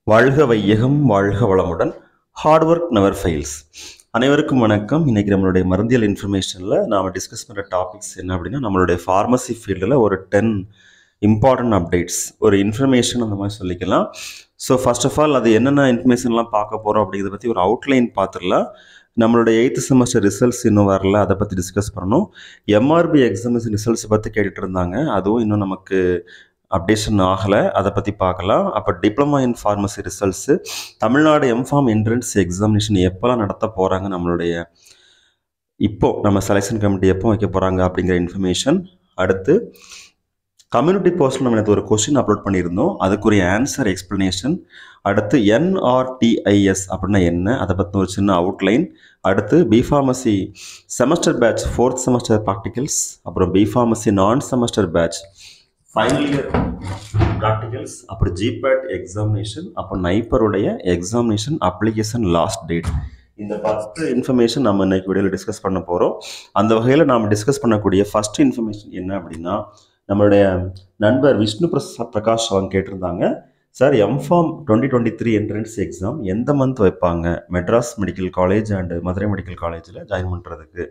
வாழ்க வையகம் வாழ்க வளமுடன் ஹார்ட் ஒர்க் நெவர் ஃபெயில்ஸ் அனைவருக்கும் வணக்கம் இன்னைக்கு நம்மளுடைய மருந்தியல் இன்ஃபர்மேஷனில் நாம் டிஸ்கஸ் பண்ணுற டாபிக்ஸ் என்ன அப்படின்னா நம்மளுடைய ஃபார்மசி ஃபீல்டில் ஒரு டென் இம்பார்ட்டன்ட் அப்டேட்ஸ் ஒரு இன்ஃபர்மேஷன் அந்த மாதிரி சொல்லிக்கலாம் ஸோ ஃபர்ஸ்ட் ஆஃப் ஆல் அது என்னென்ன இன்ஃபர்மேஷன்லாம் பார்க்க போகிறோம் அப்படிங்கிறத பற்றி ஒரு அவுட்லைன் பார்த்துடலாம் நம்மளுடைய எயித்து செமஸ்டர் ரிசல்ட்ஸ் இன்னும் வரல அதை பற்றி டிஸ்கஸ் பண்ணணும் எம்ஆர்பி எக்ஸாமினேஷன் ரிசல்ட்ஸ் பற்றி கேட்டுட்டு இருந்தாங்க அதுவும் இன்னும் நமக்கு அப்டேஷன் ஆகலை அதை பற்றி பார்க்கலாம் அப்போ diploma in pharmacy results Tamil Nadu M Pharm entrance examination எப்போல்லாம் நடத்த போகிறாங்க நம்மளுடைய இப்போ நம்ம செலெக்ஷன் கமிட்டி எப்போ வைக்க போகிறாங்க அப்படிங்கிற இன்ஃபர்மேஷன் அடுத்து கம்யூனிட்டி போஸ்ட்டில் நம்ம நேற்று ஒரு கொஸ்டின் அப்லோட் பண்ணியிருந்தோம் அதுக்குரிய ஆன்சர் எக்ஸ்ப்ளனேஷன் அடுத்து என்ஆர்டிஐஎஸ் அப்படின்னா என்ன அதை பற்றின ஒரு சின்ன அவுட்லைன் அடுத்து B Pharmacy semester batch fourth semester practicals அப்புறம் B Pharmacy non semester batch final year practicals அப்புறம் ஜிபேட் எக்ஸாமினேஷன் அப்புறம் நைப்பருடைய எக்ஸாமினேஷன் அப்ளிகேஷன் லாஸ்ட் டேட் இந்த பத்து இன்ஃபர்மேஷன் நம்ம இன்னைக்கு வீடியோவில் டிஸ்கஸ் பண்ண போகிறோம் அந்த வகையில் நாம் டிஸ்கஸ் பண்ணக்கூடிய ஃபர்ஸ்ட் இன்ஃபர்மேஷன் என்ன அப்படின்னா நம்மளுடைய நண்பர் விஷ்ணு பிரசா பிரகாஷ் அவங்க கேட்டிருந்தாங்க sir M Pharm twenty twenty three entrance exam எந்த மந்த் வைப்பாங்க Madras medical college and Madurai medical காலேஜில் ஜாயின் பண்ணுறதுக்கு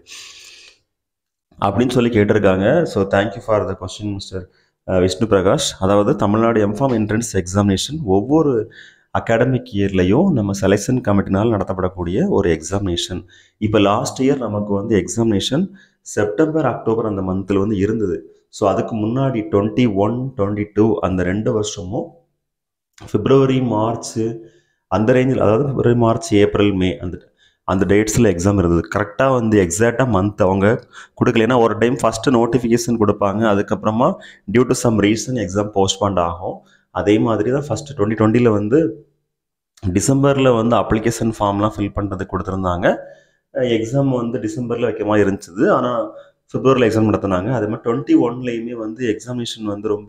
அப்படின்னு சொல்லி கேட்டிருக்காங்க so thank you for the question mister Vishnu Prakash அதாவது தமிழ்நாடு எம்ஃபார்ம் என்ட்ரன்ஸ் எக்ஸாமினேஷன் ஒவ்வொரு அகாடமிக் இயர்லையும் நம்ம செலெக்ஷன் கமிட்டினால் நடத்தப்படக்கூடிய ஒரு எக்ஸாமினேஷன் இப்போ லாஸ்ட் இயர் நமக்கு வந்து எக்ஸாமினேஷன் செப்டம்பர் அக்டோபர் அந்த மந்தில் வந்து இருந்தது ஸோ அதுக்கு முன்னாடி டுவெண்ட்டி ஒன் டுவெண்ட்டி டூ அந்த ரெண்டு வருஷமும் பிப்ரவரி மார்ச் அந்த ரேஞ்சில் அதாவது பிப்ரவரி மார்ச் ஏப்ரல் மே அந்த அந்த டேட்ஸில் எக்ஸாம் இருந்தது கரெக்டாக வந்து எக்ஸாக்டாக மந்த் அவங்க கொடுக்கல ஏன்னா ஒரு டைம் ஃபஸ்ட்டு நோட்டிஃபிகேஷன் கொடுப்பாங்க அதுக்கப்புறமா due to some reason exam postponed ஆகும் அதே மாதிரி தான் ஃபஸ்ட்டு டுவெண்ட்டி டுவெண்ட்டியில் வந்து டிசம்பரில் வந்து அப்ளிகேஷன் ஃபார்ம்லாம் ஃபில் பண்ணுறதுக்கு கொடுத்துருந்தாங்க எக்ஸாம் வந்து டிசம்பரில் வைக்க மாதிரி இருந்துச்சு ஆனால் பிப்ரவரியில் எக்ஸாம் நடத்தினாங்க அதே மாதிரி டுவெண்ட்டி ஒன்லேயுமே வந்து எக்ஸாமினேஷன் வந்து ரொம்ப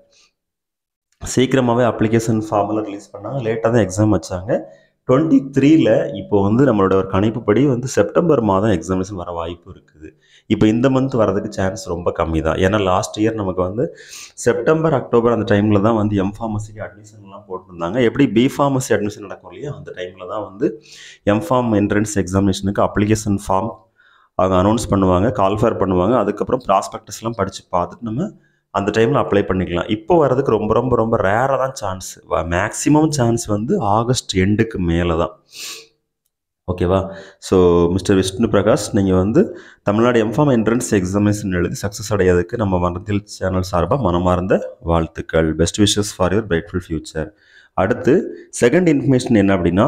சீக்கிரமாகவே அப்ளிகேஷன் ஃபார்மெல்லாம் ரிலீஸ் பண்ணாங்க லேட்டாக தான் எக்ஸாம் வச்சாங்க டுவெண்ட்டி த்ரீல இப்போ வந்து நம்மளோட ஒரு கணிப்புப்படி வந்து செப்டம்பர் மாதம் எக்ஸாமினேஷன் வர வாய்ப்பு இருக்குது இப்போ இந்த மந்த் வரதுக்கு சான்ஸ் ரொம்ப கம்மி தான் ஏன்னா லாஸ்ட் இயர் நமக்கு வந்து செப்டம்பர் அக்டோபர் அந்த டைமில் தான் வந்து எம் ஃபார்மசிக்கு அட்மிஷன்லாம் போட்டிருந்தாங்க எப்படி பி ஃபார்மசி அட்மிஷன் நடக்கும் இல்லையா அந்த டைமில் தான் வந்து எம்ஃபார்ம் என்ட்ரன்ஸ் எக்ஸாமினேஷனுக்கு அப்ளிகேஷன் ஃபார்ம் அவங்க அனௌன்ஸ் பண்ணுவாங்க கால்ஃபேர் பண்ணுவாங்க அதுக்கப்புறம் ப்ராஸ்பெக்டஸ்லாம் படித்து பார்த்துட்டு நம்ம அந்த டைமில் அப்ளை பண்ணிக்கலாம் இப்போ வரதுக்கு ரொம்ப ரொம்ப ரொம்ப ரேராக தான் சான்ஸ் மேக்ஸிமம் சான்ஸ் வந்து ஆகஸ்ட் எண்டுக்கு மேலே தான் ஓகேவா ஸோ மிஸ்டர் விஷ்ணு பிரகாஷ் நீங்கள் வந்து தமிழ்நாடு எம்ஃபார்ம் என்ட்ரன்ஸ் எக்ஸாமினேஷன் எழுதி சக்ஸஸ் அடையிறதுக்கு நம்ம மனதில் சேனல் சார்பாக மனமார்ந்த வாழ்த்துக்கள் best wishes for your brightful future அடுத்து செகண்ட் இன்ஃபர்மேஷன் என்ன அப்படின்னா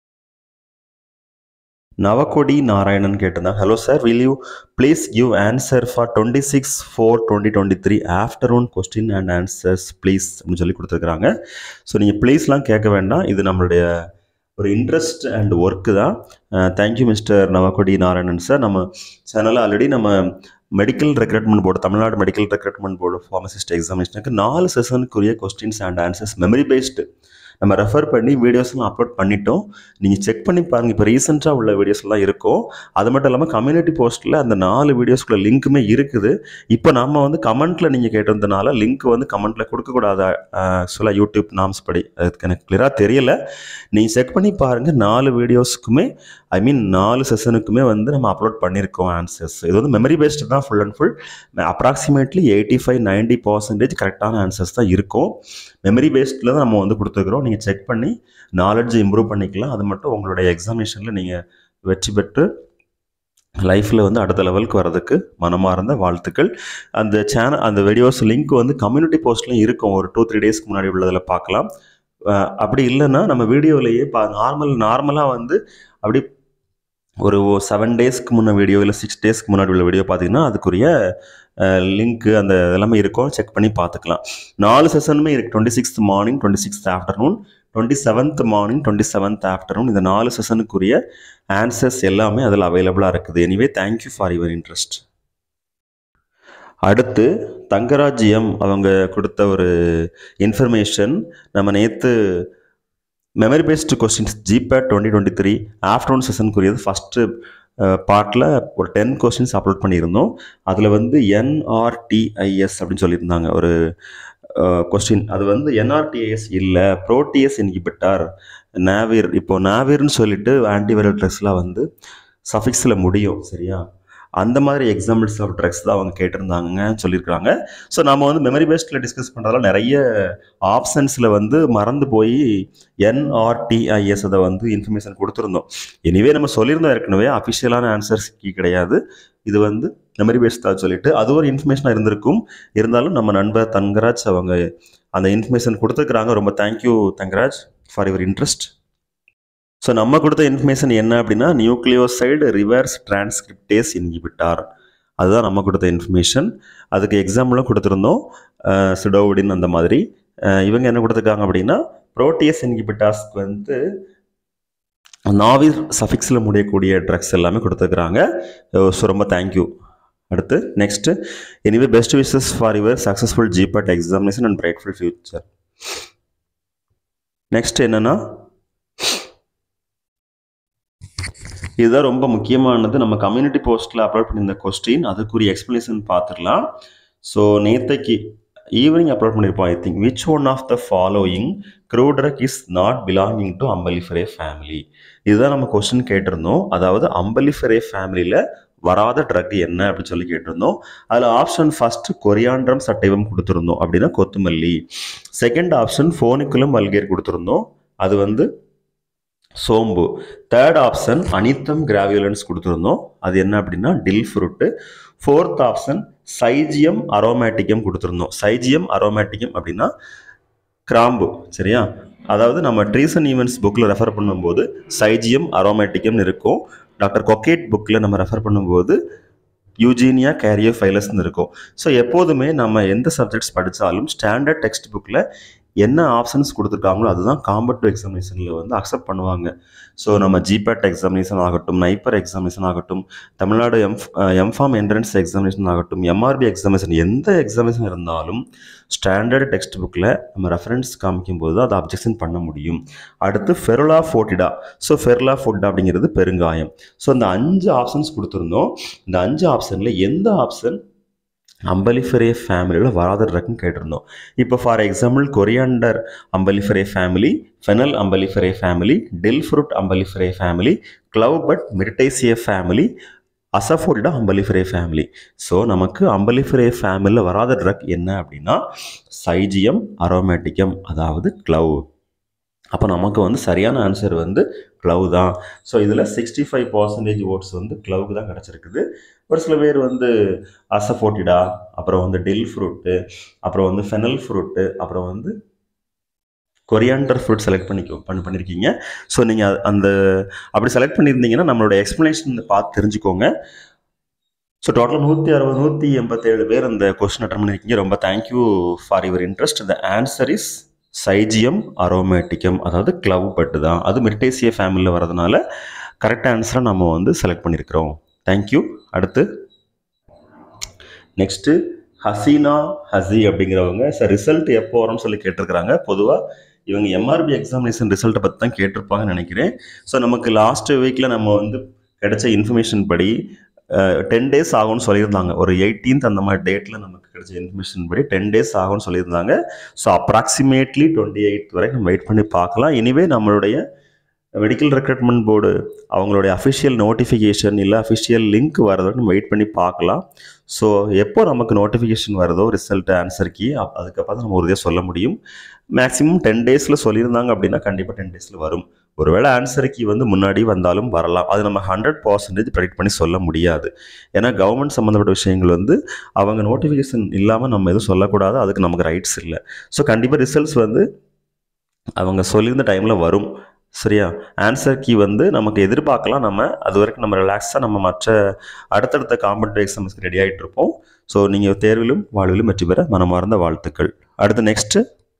நவகொடி நாராயணன் கேட்டிருந்தாங்க hello sir will you please give answer for twenty six four twenty twenty three afternoon question and answers please அப்படின்னு சொல்லி கொடுத்துருக்குறாங்க ஸோ நீங்கள் ப்ளீஸ்லாம் கேட்க வேண்டாம் இது நம்மளுடைய ஒரு இன்ட்ரெஸ்ட் அண்ட் ஒர்க்கு தான் thank you mister Navakodi Narayanan sir நம்ம சேனலில் ஆல்ரெடி நம்ம medical recruitment board Tamil Nadu medical recruitment board pharmacist எக்ஸாமினேஷனுக்கு நாலு செஷனுக்குரிய questions and answers memory based நம்ம ரெஃபர் பண்ணி வீடியோஸ்லாம் அப்லோட் பண்ணிட்டோம் நீங்கள் செக் பண்ணி பாருங்கள் இப்போ ரீசெண்டாக உள்ள வீடியோஸ்லாம் இருக்கும் அது மட்டும் இல்லாமல் கம்யூனிட்டி போஸ்ட்டில் அந்த நாலு வீடியோஸ்க்குள்ள லிங்க்குமே இருக்குது இப்போ நம்ம வந்து கமெண்ட்டில் நீங்கள் கேட்டிருந்தனால லிங்க் வந்து கமெண்ட்டில் கொடுக்கக்கூடாது ஆக்சுவலாக யூடியூப் நாம்ஸ் படி அதுக்கு எனக்கு கிளியராக தெரியல நீங்கள் செக் பண்ணி பாருங்கள் நாலு வீடியோஸ்க்குமே ஐ மீன் நாலு செஷனுக்குமே வந்து நம்ம அப்லோட் பண்ணியிருக்கோம் ஆன்சர்ஸ் இது வந்து மெமரி பேஸ்டு தான் full and full approximately eighty five ninety percentage கரெக்டான ஆன்சர்ஸ் தான் இருக்கும் மெமரி பேஸ்டில் தான் நம்ம வந்து கொடுத்துருக்குறோம் நீங்கள் செக் பண்ணி நாலேஜ் இம்ப்ரூவ் பண்ணிக்கலாம் அது மட்டும் உங்களுடைய எக்ஸாமினேஷனில் நீங்கள் வெற்றி பெற்று லைஃப்பில் வந்து அடுத்த லெவலுக்கு வரதுக்கு மனமார்ந்த வாழ்த்துக்கள் அந்த சேனல் அந்த வீடியோஸ் லிங்க் வந்து கம்யூனிட்டி போஸ்ட்லையும் இருக்கும் ஒரு டூ த்ரீ டேஸ்க்கு முன்னாடி உள்ளதில் பார்க்கலாம் அப்படி இல்லைன்னா நம்ம வீடியோவிலேயே பா நார்மல் நார்மலாக வந்து அப்படி ஒரு செவன் டேஸ்க்கு முன்ன வீடியோ இல்லை சிக்ஸ் டேஸ்க்கு முன்னாடி உள்ள வீடியோ பார்த்தீங்கன்னா அதுக்குரிய லிங்க்கு அந்த எல்லாமே இருக்கும் செக் பண்ணி பார்த்துக்கலாம் நாலு செஷனுமே இருக்குது twenty sixth morning twenty sixth afternoon twenty seventh morning twenty seventh afternoon இந்த நாலு செஷனுக்குரிய ஆன்சர்ஸ் எல்லாமே அதில் அவைலபிளாக இருக்குது anyway thank you for your interest அடுத்து தங்கராஜ் எம் அவங்க கொடுத்த ஒரு இன்ஃபர்மேஷன் நம்ம நேற்று memory based questions GPAT twenty twenty three afternoon செஷனுக்குரியது ஃபஸ்ட்டு பார்ட்டில் ஒரு டென் கொஸ்டின்ஸ் அப்லோட் பண்ணியிருந்தோம் அதில் வந்து என்ஆர்டிஐஎஸ் அப்படின்னு சொல்லியிருந்தாங்க ஒரு கொஸ்டின் அது வந்து என்ஆர்டிஏஎஸ் இல்லை ப்ரோட்டிஎஸ் இன்ஹிபிட்டார் நாவிர் இப்போ நாவிர்னு சொல்லிட்டு ஆன்டிவைரல் ட்ரக்ஸ்லாம் வந்து சஃபிக்ஸில் முடியும் சரியா அந்த மாதிரி எக்ஸாம்பிள்ஸ் ஆஃப் ட்ரக்ஸ் தான் அவங்க கேட்டிருந்தாங்க சொல்லியிருக்காங்க ஸோ நம்ம வந்து மெமரி பேஸ்டில் டிஸ்கஸ் பண்ணுறதால நிறைய ஆப்ஷன்ஸில் வந்து மறந்து போய் என்ஆர்டிஐஎஸ் அதை வந்து இன்ஃபர்மேஷன் கொடுத்துருந்தோம் எனிவே நம்ம சொல்லியிருந்தோம் ஏற்கனவே அஃபிஷியலான ஆன்சர்ஸ் கீ கிடையாது இது வந்து மெமரி பேஸ் தான் சொல்லிட்டு அது ஒரு இன்ஃபர்மேஷனாக இருந்திருக்கும் இருந்தாலும் நம்ம நண்பர் தங்கராஜ் அவங்க அந்த இன்ஃபர்மேஷன் கொடுத்துருக்குறாங்க ரொம்ப thank you Thangaraj for your interest so நம்ம கொடுத்த இன்ஃபர்மேஷன் என்ன அப்படின்னா நியூக்ளியோசைடு ரிவர்ஸ் டிரான்ஸ்கிரிப்டேஸ் இன்ஹிபிட்டார் அதுதான் நம்ம கொடுத்த இன்ஃபர்மேஷன் அதுக்கு எக்ஸாம்பிளும் கொடுத்துருந்தோம் சிடோவிடின் அந்த மாதிரி அஹ் இவங்க என்ன கொடுத்துருக்காங்க அப்படின்னா ப்ரோட்டியஸ் இன்ஹிபிட்டாஸ்க்கு வந்து நாவிர் சஃபிக்ஸில் முடியக்கூடிய ட்ரக்ஸ் எல்லாமே கொடுத்துருக்குறாங்க ஸோ ரொம்ப தேங்க்யூ அடுத்து next anyway best wishes for your successful GPAT examination and brightful future next என்னன்னா இதுதான் ரொம்ப முக்கியமானது நம்ம கம்யூனிட்டி போஸ்ட்டில் அப்லோட் பண்ணியிருந்த கொஸ்டின் அதுக்குரிய எக்ஸ்ப்ளனேஷன் பார்த்துடலாம் ஸோ நேத்தைக்கு ஈவினிங் அப்லோட் பண்ணியிருப்போம் I think which one of the following crude drug is not belonging to Umbelliferae family இதுதான் நம்ம கொஸ்டின் கேட்டிருந்தோம் அதாவது அம்பலிஃபரே ஃபேமிலியில் வராத ட்ரக் என்ன அப்படின்னு சொல்லி கேட்டிருந்தோம் அதில் ஆப்ஷன் ஃபர்ஸ்ட் கொரியாண்ட்ரம் சட்டைவம் கொடுத்துருந்தோம் அப்படின்னா கொத்துமல்லி செகண்ட் ஆப்ஷன் ஃபோனிக்குலம் வல்கேர் கொடுத்துருந்தோம் அது வந்து சோம்பு தேர்ட் ஆப்ஷன் அனித்தம் கிராவியுலன்ஸ் கொடுத்துருந்தோம் அது என்ன அப்படின்னா dill fruit fourth option Syzygium aromaticum கொடுத்துருந்தோம் சைஜியம் அரோமேட்டிக்கம் அப்படின்னா கிராம்பு சரியா அதாவது நம்ம ட்ரீசன் ஈவெண்ட்ஸ் புக்கில் ரெஃபர் பண்ணும்போது சைஜியம் அரோமேட்டிக்கம்னு இருக்கும் டாக்டர் கொக்கேட் புக்கில் நம்ம ரெஃபர் பண்ணும்போது யூஜீனியா கேரியோ ஃபைலஸ்னு இருக்கும் ஸோ எப்போதுமே நம்ம எந்த சப்ஜெக்ட்ஸ் படித்தாலும் ஸ்டாண்டர்ட் டெக்ஸ்ட் புக்கில் என்ன ஆப்ஷன்ஸ் கொடுத்துருக்காங்களோ அதுதான் காம்படிட்டிவ் எக்ஸாமினேஷனில் வந்து அக்செப்ட் பண்ணுவாங்க ஸோ நம்ம ஜிபேட் எக்ஸாமினேஷன் ஆகட்டும் நைப்பர் எக்ஸாமினேஷன் ஆகட்டும் Tamil Nadu M M Pharm entrance examination ஆகட்டும் எம்ஆர்பி எக்ஸாமினேஷன் எந்த எக்ஸாமினேஷன் இருந்தாலும் ஸ்டாண்டர்ட் டெக்ஸ்ட் புக்கில் நம்ம ரெஃபரன்ஸ் காமிக்கும் போது அதை அப்ஜெக்ஷன் பண்ண முடியும் அடுத்து ஃபெருலா ஃபோட்டிடா ஸோ ஃபெருலா ஃபோட்டிடா அப்படிங்கிறது பெருங்காயம் ஸோ இந்த அஞ்சு ஆப்ஷன்ஸ் கொடுத்துருந்தோம் இந்த அஞ்சு ஆப்ஷனில் எந்த ஆப்ஷன் அம்பலிஃபரே ஃபேமிலியில் வராத ட்ரக்னு கேட்டிருந்தோம் இப்போ for example coriander Umbelliferae family fennel Umbelliferae family dill fruit Umbelliferae family clove bud Myrtaceae family asafoetida Umbelliferae family so நமக்கு அம்பலிஃபரே ஃபேமிலியில் வராத ட்ரக் என்ன அப்படின்னா சைஜியம் அரோமேட்டிக்கம் அதாவது க்ளவ் அப்போ நமக்கு வந்து சரியான ஆன்சர் வந்து க்ளவ் தான் ஸோ இதில் சிக்ஸ்டி ஃபைவ் பர்சன்டேஜ் ஓட்ஸ் வந்து க்ளவுக்கு தான் கிடச்சிருக்குது ஒரு சில பேர் வந்து அசஃபோட்டிடா அப்புறம் வந்து டில் ஃப்ரூட்டு அப்புறம் வந்து ஃபெனல் ஃப்ரூட்டு அப்புறம் வந்து கொரியாண்டர் ஃப்ரூட் செலக்ட் பண்ணிக்கோ பண்ணி பண்ணியிருக்கீங்க ஸோ நீங்கள் அந்த அப்படி செலக்ட் பண்ணியிருந்தீங்கன்னா நம்மளோட எக்ஸ்ப்ளனேஷன் பார்த்து தெரிஞ்சுக்கோங்க ஸோ டோட்டல் நூற்றி அறுபது நூற்றி எண்பத்தேழு பேர் அந்த கொஸ்டின் அட்டன் பண்ணியிருக்கீங்க ரொம்ப thank you for your interest the answer is Syzygium aromaticum அதாவது க்ளவ் பட்டு தான் அது மிர்டேசிய ஃபேமிலியில் வரதுனால கரெக்ட் ஆன்சரை நம்ம வந்து செலக்ட் பண்ணியிருக்கிறோம் தேங்க்யூ அடுத்து நெக்ஸ்ட்டு ஹசீனா ஹசி அப்படிங்கிறவங்க சார் ரிசல்ட் எப்போ வரும்னு சொல்லி கேட்டிருக்கிறாங்க பொதுவாக இவங்க எம்ஆர்பி எக்ஸாமினேஷன் ரிசல்ட்டை பற்றி தான் கேட்டிருப்பாங்கன்னு நினைக்கிறேன் ஸோ நமக்கு லாஸ்ட் வீக்கில் நம்ம வந்து கிடைச்ச இன்ஃபர்மேஷன் படி டென் டேஸ் ஆகும்னு சொல்லியிருந்தாங்க ஒரு எயிட்டீன்த் அந்த மாதிரி டேட்டில் நமக்கு கிடைச்ச இன்ஃபர்மேஷன் படி டென் டேஸ் ஆகும்னு சொல்லியிருந்தாங்க ஸோ அப்ராக்சிமேட்லி டுவெண்ட்டி எயிட் வரைக்கும் நம்ம வெயிட் பண்ணி பார்க்கலாம் எனிவே நம்மளுடைய மெடிக்கல் ரெக்ரூட்மெண்ட் போர்டு அவங்களுடைய அஃபிஷியல் நோட்டிஃபிகேஷன் இல்லை அஃபிஷியல் லிங்க் வரதை நம்ம வெயிட் பண்ணி பார்க்கலாம் ஸோ எப்போ நமக்கு நோட்டிஃபிகேஷன் வருதோ ரிசல்ட் ஆன்சர் கீ அதுக்கப்புறம் நம்ம உறுதியாக சொல்ல முடியும் மேக்ஸிமம் டென் டேஸில் சொல்லியிருந்தாங்க அப்படின்னா கண்டிப்பாக டென் டேஸில் வரும் ஒருவேளை ஆன்சர் கீ வந்து முன்னாடி வந்தாலும் வரலாம் அது நம்ம ஹண்ட்ரட் பர்சன்டேஜ் ப்ரெடிக்ட் பண்ணி சொல்ல முடியாது ஏன்னா கவர்மெண்ட் சம்மந்தப்பட்ட விஷயங்கள் வந்து அவங்க நோட்டிஃபிகேஷன் இல்லாமல் நம்ம எதுவும் சொல்லக்கூடாது அதுக்கு நமக்கு ரைட்ஸ் இல்லை ஸோ கண்டிப்பாக ரிசல்ட்ஸ் வந்து அவங்க சொல்லியிருந்த டைமில் வரும் சரியா ஆன்சர் கீ வந்து நமக்கு எதிர்பார்க்கலாம் நம்ம அது வரைக்கும் நம்ம ரிலாக்ஸாக நம்ம மற்ற அடுத்தடுத்த காம்படிட்டிவ் எக்ஸாம்ஸ்க்கு ரெடி ஆகிட்டு இருப்போம் ஸோ நீங்கள் தேர்விலும் வாழ்விலும் வெற்றி பெற மனமார்ந்த வாழ்த்துக்கள் அடுத்து நெக்ஸ்ட்டு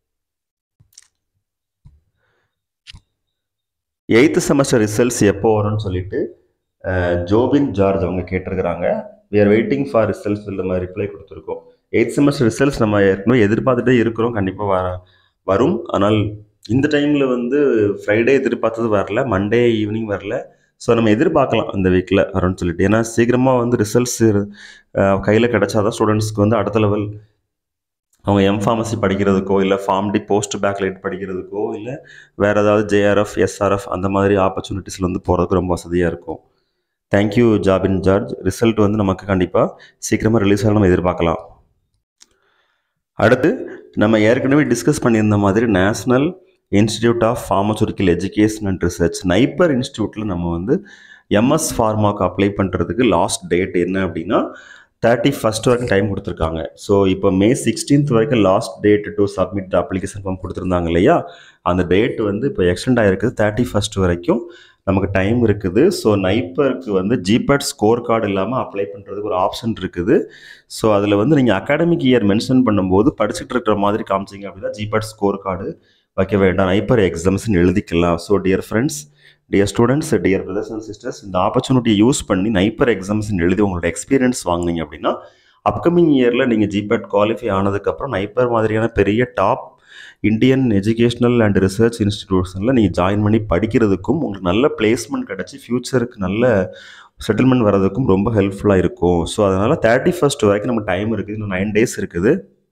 எயித்து செமஸ்டர் ரிசல்ட்ஸ் எப்போ வரும்னு சொல்லிட்டு ஜோபின் ஜார்ஜ் அவங்க கேட்டிருக்கிறாங்க we are waiting for results நம்ம ரிப்ளை கொடுத்துருக்கோம் எயித் செமஸ்டர் ரிசல்ட்ஸ் நம்ம ஏற்கனவே எதிர்பார்த்துட்டே இருக்கிறோம் கண்டிப்பாக வர வரும் ஆனால் இந்த டைமில் வந்து ஃப்ரைடே எதிர்பார்த்தது வரல மண்டே ஈவினிங் வரல ஸோ நம்ம எதிர்பார்க்கலாம் இந்த வீக்கில் வரும்னு சொல்லிட்டு ஏன்னா சீக்கிரமாக வந்து ரிசல்ட்ஸ் கையில் கிடைச்சாதான் ஸ்டூடெண்ட்ஸ்க்கு வந்து அடுத்த லெவல் அவங்க எம் ஃபார்மசி படிக்கிறதுக்கோ இல்லை ஃபார்ம் டி போஸ்ட் பேக்லைட் படிக்கிறதுக்கோ இல்லை வேறு ஏதாவது ஜேஆர்எஃப் எஸ்ஆர்எஃப் அந்த மாதிரி ஆப்பர்ச்சுனிட்டிஸில் வந்து போகிறதுக்கு ரொம்ப வசதியாக இருக்கும் தேங்க்யூ ஜாபின் ஜார்ஜ் ரிசல்ட் வந்து நமக்கு கண்டிப்பாக சீக்கிரமாக ரிலீஸ் ஆக நம்ம எதிர்பார்க்கலாம் அடுத்து நம்ம ஏற்கனவே டிஸ்கஸ் பண்ணியிருந்த மாதிரி national institute of pharmaceutical education and research NIPER இன்ஸ்டியூட்டில் நம்ம வந்து எம்எஸ் ஃபார்மாக்கு அப்ளை பண்ணுறதுக்கு லாஸ்ட் டேட் என்ன அப்படின்னா தேர்ட்டி ஃபஸ்ட் வரைக்கும் டைம் கொடுத்துருக்காங்க ஸோ இப்போ மே சிக்ஸ்டீன்த் வரைக்கும் last date to submit application form கொடுத்துருந்தாங்க இல்லையா அந்த டேட் வந்து இப்போ எக்ஸ்டெண்ட் ஆகிருக்குது தேர்ட்டி ஃபஸ்ட் வரைக்கும் நமக்கு டைம் இருக்குது ஸோ நைப்பருக்கு வந்து ஜிபேட் ஸ்கோர் கார்டு இல்லாமல் அப்ளை பண்ணுறதுக்கு ஒரு ஆப்ஷன் இருக்குது ஸோ அதில் வந்து நீங்கள் அகாடமிக் இயர் மென்ஷன் பண்ணும்போது படிச்சுட்டு இருக்கிற மாதிரி காமிச்சிங்க அப்படின்னா ஜிபேட் ஸ்கோர் கார்டு வைக்க வேண்டாம் நைப்பர் எக்ஸாம்ஸ்னு எழுதிக்கலாம் so dear friends dear students dear brothers and sisters இந்த ஆப்பர்ச்சுனிட்டியை யூஸ் பண்ணி நைப்பர் எக்ஸாம்ஸ்னு எழுதி உங்களோட எக்ஸ்பீரியன்ஸ் வாங்கினீங்க அப்படின்னா அப்கமிங் இயரில் நீங்கள் ஜிபேட் குவாலிஃபை ஆனதுக்கப்புறம் நைப்பர் மாதிரியான பெரிய top Indian educational and research இன்ஸ்டிடியூஷனில் நீங்கள் ஜாயின் பண்ணி படிக்கிறதுக்கும் உங்களுக்கு நல்ல பிளேஸ்மெண்ட் கிடச்சி ஃப்யூச்சருக்கு நல்ல செட்டில்மெண்ட் வர்றதுக்கும் ரொம்ப ஹெல்ப்ஃபுல்லாக இருக்கும் ஸோ அதனால் தேர்ட்டி ஃபஸ்ட் வரைக்கும் நம்ம டைம் இருக்குது இன்னும் நைன் டேஸ் இருக்குது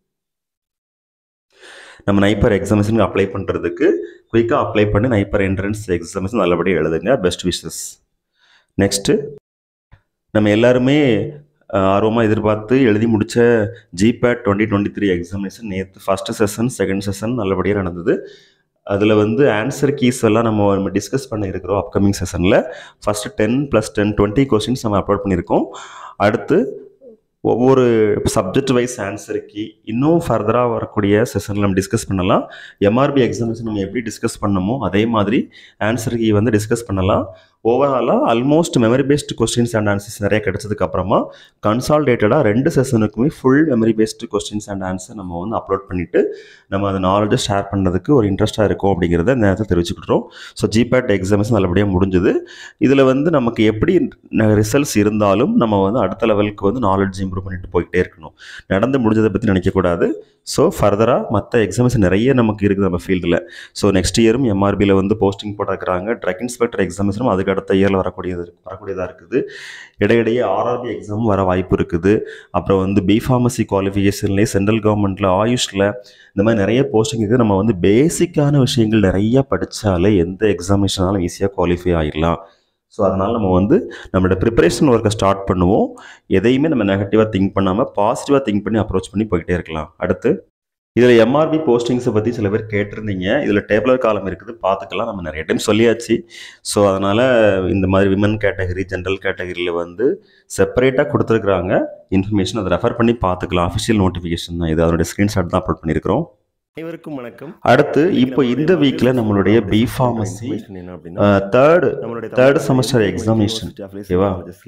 நம்ம நைப்பர் எக்ஸாமிஷனுக்கு அப்ளை பண்ணுறதுக்கு குயிக்காக அப்ளை பண்ணி நைப்பர் என்ட்ரன்ஸ் எக்ஸாமிஷன் நல்லபடியாக எழுதுங்க பெஸ்ட் விஷஸ் நெக்ஸ்ட்டு நம்ம எல்லாருமே ஆர்வமாக எதிர்பார்த்து எழுதி முடித்த GPAT twenty twenty three examination நேற்று ஃபஸ்ட்டு செஷன் செகண்ட் செஷன் நல்லபடியாக நடந்தது அதில் வந்து ஆன்சர் கீஸ் எல்லாம் நம்ம நம்ம டிஸ்கஸ் பண்ண இருக்கிறோம் அப்கமிங் செஷனில் first ten plus ten twenty questions நம்ம அப்லோட் பண்ணியிருக்கோம் அடுத்து ஒவ்வொரு சப்ஜெக்ட் வைஸ் ஆன்சர் கீ இன்னும் ஃபர்தராக வரக்கூடிய செஷனில் நம்ம டிஸ்கஸ் பண்ணலாம் எம்ஆர்பி எக்ஸாமினேஷன் நம்ம எப்படி டிஸ்கஸ் பண்ணமோ அதே மாதிரி ஆன்சர் கீ வந்து டிஸ்கஸ் பண்ணலாம் ஓவராலாக almost memory based questions and answers நிறைய கிடைச்சதுக்கு அப்புறமா கன்சால்டேட்டடாக ரெண்டு செஷனுக்குமே full memory based questions and answer நம்ம வந்து அப்லோட் பண்ணிவிட்டு நம்ம அந்த நாலேஜை ஷேர் பண்ணுறதுக்கு ஒரு இன்ட்ரெஸ்ட்டாக இருக்கும் அப்படிங்கிறத இந்த நேரத்தில் தெரிவிச்சுக்கிட்டோம் ஸோ ஜிபேட் எக்ஸாம்ஸ் நல்லபடியாக முடிஞ்சுது இதில் வந்து நமக்கு எப்படி ரிசல்ட்ஸ் இருந்தாலும் நம்ம வந்து அடுத்த லெவலுக்கு வந்து நாலேஜ் இம்ப்ரூவ் பண்ணிட்டு போய்கிட்டே இருக்கணும் நடந்து முடிஞ்சதை பற்றி நினைக்கக்கூடாது ஸோ ஃபர்தராக மற்ற எக்ஸாம்ஸ் நிறைய நமக்கு இருக்குது நம்ம ஃபீல்டில் ஸோ நெக்ஸ்ட் இயரும் எம்ஆர்பியில் வந்து போஸ்டிங் போட்டிருக்கிறாங்க ட்ரக் இன்ஸ்பெக்டர் எக்ஸாமினேஷனும் அதுக்கு அடுத்த இயரில் வரக்கூடியது வரக்கூடியதாக இருக்குது இடையிடையே ஆர்ஆர்பி எக்ஸாமும் வர வாய்ப்பு இருக்குது அப்புறம் வந்து பி ஃபார்மசி குவாலிஃபிகேஷன்லேயே சென்ட்ரல் கவர்மெண்ட்டில் ஆயுஷில் இந்த மாதிரி நிறைய போஸ்டிங் இருக்குது நம்ம வந்து பேசிக்கான விஷயங்கள் நிறையா படித்தாலே எந்த எக்ஸாமினேஷனாலும் ஈஸியாக குவாலிஃபை ஆகிடலாம் ஸோ அதனால் நம்ம வந்து நம்மளோட ப்ரிப்பரேஷன் ஒர்க்கை ஸ்டார்ட் பண்ணுவோம் எதையுமே நம்ம நெகட்டிவாக திங்க் பண்ணாமல் பாசிட்டிவாக திங்க் பண்ணி அப்ரோச் பண்ணி போய்கிட்டே இருக்கலாம் அடுத்து இதில் எம்ஆர்பி போஸ்டிங்ஸை பற்றி சில பேர் கேட்டிருந்தீங்க இதில் டேபிளர் காலம் இருக்குது பார்த்துக்கலாம் நம்ம நிறைய டைம் சொல்லியாச்சு ஸோ அதனால் இந்த மாதிரி விமன் கேட்டகரி ஜென்ரல் கேட்டகரியில் வந்து செப்பரேட்டாக கொடுத்துருக்குறாங்க இன்ஃபர்மேஷன் அதை ரெஃபர் பண்ணி பார்த்துக்கலாம் அஃபிஷியல் நோட்டிஃபிகேஷன் தான் இது அதோட ஸ்க்ரீன்ஷாட் தான் அப்லோட் பண்ணியிருக்கிறோம் அனைவருக்கும் வணக்கம் அடுத்து இப்போ இந்த வீக்கில் நம்மளுடைய பி ஃபார்மசி என்ன அப்படின்னா தேர்ட் நம்மளுடைய third semester examination. ஓகேவா?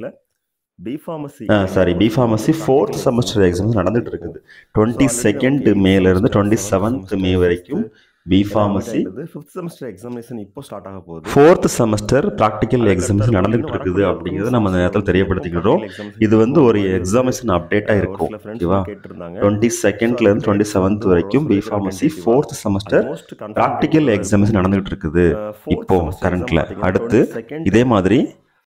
B pharmacy sorry B pharmacy fourth semester exams நடந்துட்டு இருக்குது டுவெண்ட்டி செகண்ட் மேலேருந்து டுவெண்ட்டி செவன்த் மே வரைக்கும் B pharmacy fifth semester examination இப்போ ஸ்டார்ட் ஆக போகுது ஃபோர்த் செமஸ்டர் ப்ராக்டிக்கல் எக்ஸாம்ஸ் நடந்துகிட்டு இருக்குது அப்படிங்கிறத நம்ம இந்த நேரத்தில் தெரியப்படுத்திக்கிறோம் இது வந்து ஒரு எக்ஸாமினேஷன் அப்டேட்டாக இருக்கும் ஓகேவா டுவெண்ட்டி செகண்ட்லேருந்து டுவெண்ட்டி செவன்த் வரைக்கும் B pharmacy fourth semester practical exams நடந்துகிட்டு இருக்குது இப்போ கரண்ட்ல அடுத்து இதே மாதிரி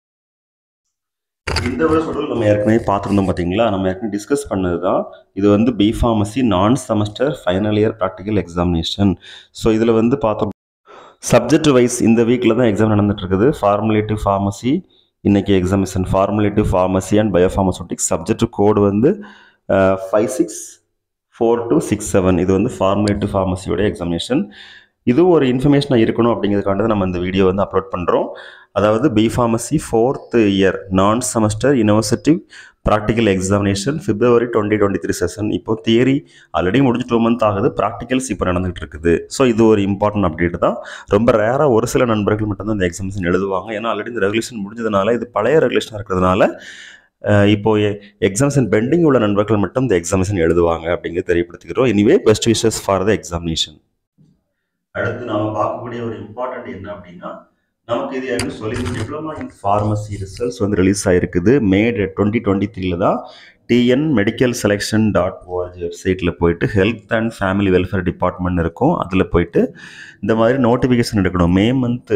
இந்த வருஷம் நம்ம ஏற்கனவே பார்த்துருந்தோம் பார்த்தீங்களா நம்ம ஏற்கனவே டிஸ்கஸ் பண்ணது தான் இது வந்து B pharmacy non semester final year practical examination so இதில் வந்து பார்த்தோம் சப்ஜெக்ட் வைஸ் இந்த வீக்கில் தான் எக்ஸாம் நடந்துட்டு இருக்குது ஃபார்முலேட்டிவ் ஃபார்மசி இன்னைக்கு examination formulative pharmacy and biopharmaceutics subject code வந்து five six four two six seven இது வந்து ஃபார்முலேட்டிவ் ஃபார்மசியோட எக்ஸாமினேஷன் இதுவும் ஒரு இன்ஃபர்மேஷனாக இருக்கணும் அப்படிங்கிறதுக்காண்டி நம்ம இந்த வீடியோ வந்து அப்லோட் பண்ணுறோம் அதாவது B pharmacy fourth year non semester university practical examination February twenty twenty three session இப்போ தியரி ஆல்ரெடி முடிஞ்சு டூ மந்த் ஆகுது ப்ராக்டிகல்ஸ் இப்போ நடந்துகிட்டு இருக்குது ஸோ இது ஒரு இம்பார்ட்டன்ட் அப்டேட் தான் ரொம்ப ரேராக ஒரு சில நண்பர்கள் மட்டும்தான் இந்த எக்ஸாமினேஷன் எழுதுவாங்க ஏன்னா ஆல்ரெடி இந்த ரெகுலேஷன் முடிஞ்சதுனால இது பழைய ரெகுலேஷனாக இருக்கிறதுனால அஹ் இப்போ எக்ஸாமினேஷன் பெண்டிங் உள்ள நண்பர்கள் மட்டும் இந்த எக்ஸாமினேஷன் எழுதுவாங்க அப்படிங்கிறது தெரியப்படுத்திக்கிறோம் anyway best wishes for the examination அடுத்து நாம பார்க்கக்கூடிய ஒரு இம்பார்ட்டன்ட் என்ன அப்படின்னா நமக்கு இது யாரும் சொல்லி டிப்ளமா இன் ஃபார்மசி ரிசல்ட்ஸ் வந்து ரிலீஸ் ஆயிருக்குது மே டுவெண்ட்டி டுவெண்ட்டி த்ரீல தான் TN medical selection dot ORG வெப்சைட்டில் போயிட்டு health and family welfare department இருக்கும் அதில் போயிட்டு இந்த மாதிரி நோட்டிஃபிகேஷன் எடுக்கணும் மே மந்த்து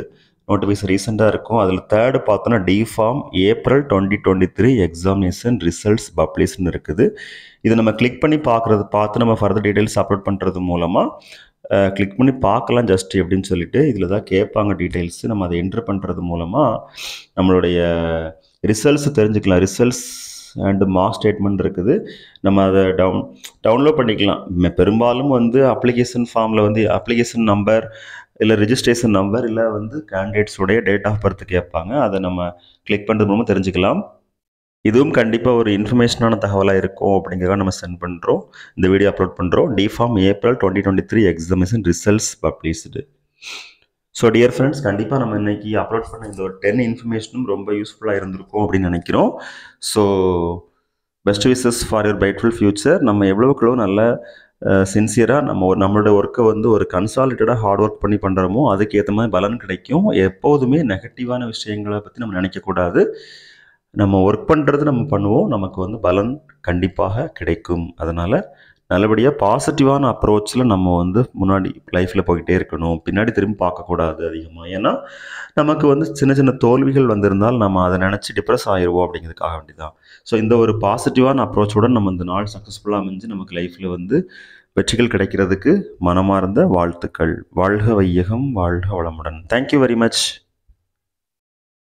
நோட்டிஃபிகேஷன் ரீசெண்டாக இருக்கும் அதில் தேர்டு பார்த்தோன்னா D Pharm April twenty twenty three examination results பப்ளிஷ்னு இருக்குது இதை நம்ம கிளிக் பண்ணி பார்க்குறது பார்த்து நம்ம ஃபர்தர் டீட்டெயில்ஸ் அப்லோட் பண்ணுறது மூலமாக கிளிக் பண்ணி பார்க்கலாம் ஜஸ்ட் எப்படின்னு சொல்லிட்டு இதில் தான் கேட்பாங்க டீட்டெயில்ஸ் நம்ம அதை என்ட்ரு பண்ணுறது மூலமாக நம்மளுடைய ரிசல்ட்ஸ் தெரிஞ்சுக்கலாம் ரிசல்ட்ஸ் அண்டு மார்க் ஸ்டேட்மெண்ட் இருக்குது நம்ம அதை டவுன் டவுன்லோட் பண்ணிக்கலாம் மெ- பெரும்பாலும் வந்து அப்ளிகேஷன் ஃபார்மில் வந்து அப்ளிகேஷன் நம்பர் இல்லை ரெஜிஸ்ட்ரேஷன் நம்பர் இல்லை வந்து கேண்டிடேட்ஸுடைய டேட் ஆஃப் பர்த் கேட்பாங்க அதை நம்ம கிளிக் பண்ணுறது மூலமாக தெரிஞ்சுக்கலாம் இதுவும் கண்டிப்பாக ஒரு இன்ஃபர்மேஷனான தகவலாக இருக்கும் அப்படிங்கிறத நம்ம சென்ட் பண்ணுறோம் இந்த வீடியோ அப்லோட் பண்ணுறோம் D Pharm April twenty twenty three examination results published so dear friends கண்டிப்பாக நம்ம இன்னைக்கு அப்லோட் பண்ண இந்த ஒரு டென் இன்ஃபர்மேஷனும் ரொம்ப யூஸ்ஃபுல்லாக இருந்திருக்கும் அப்படின்னு நினைக்கிறோம் so best wishes for your brightful future நம்ம எவ்வளோக்குளோ நல்ல சின்சியராக நம்ம ஒரு நம்மளோட ஒர்க்கை வந்து ஒரு கன்சாலிட்டடாக ஹார்ட் ஒர்க் பண்ணி பண்ணுறோமோ அதுக்கு ஏற்ற மாதிரி பலன் கிடைக்கும் எப்போதுமே நெகட்டிவான விஷயங்களை பற்றி நம்ம நினைக்கக்கூடாது நம்ம ஒர்க் பண்ணுறது நம்ம பண்ணுவோம் நமக்கு வந்து பலன் கண்டிப்பாக கிடைக்கும் அதனால் நல்லபடியாக பாசிட்டிவான அப்ரோச்சில் நம்ம வந்து முன்னாடி லைஃப்பில் போய்கிட்டே இருக்கணும் பின்னாடி திரும்பி பார்க்கக்கூடாது அதிகமாக ஏன்னா நமக்கு வந்து சின்ன சின்ன தோல்விகள் வந்திருந்தால் நம்ம அதை நினச்சி டிப்ரெஸ் ஆயிடுவோம் அப்படிங்கிறதுக்காக வேண்டி தான் ஸோ இந்த ஒரு பாசிட்டிவான அப்ரோச்சோட நம்ம இந்த நாள் சக்ஸஸ்ஃபுல்லாக அமைஞ்சு நமக்கு லைஃப்பில் வந்து வெற்றிகள் கிடைக்கிறதுக்கு மனமார்ந்த வாழ்த்துக்கள் வாழ்க வையகம் வாழ்க வளமுடன் தேங்க்யூ வெரி மச்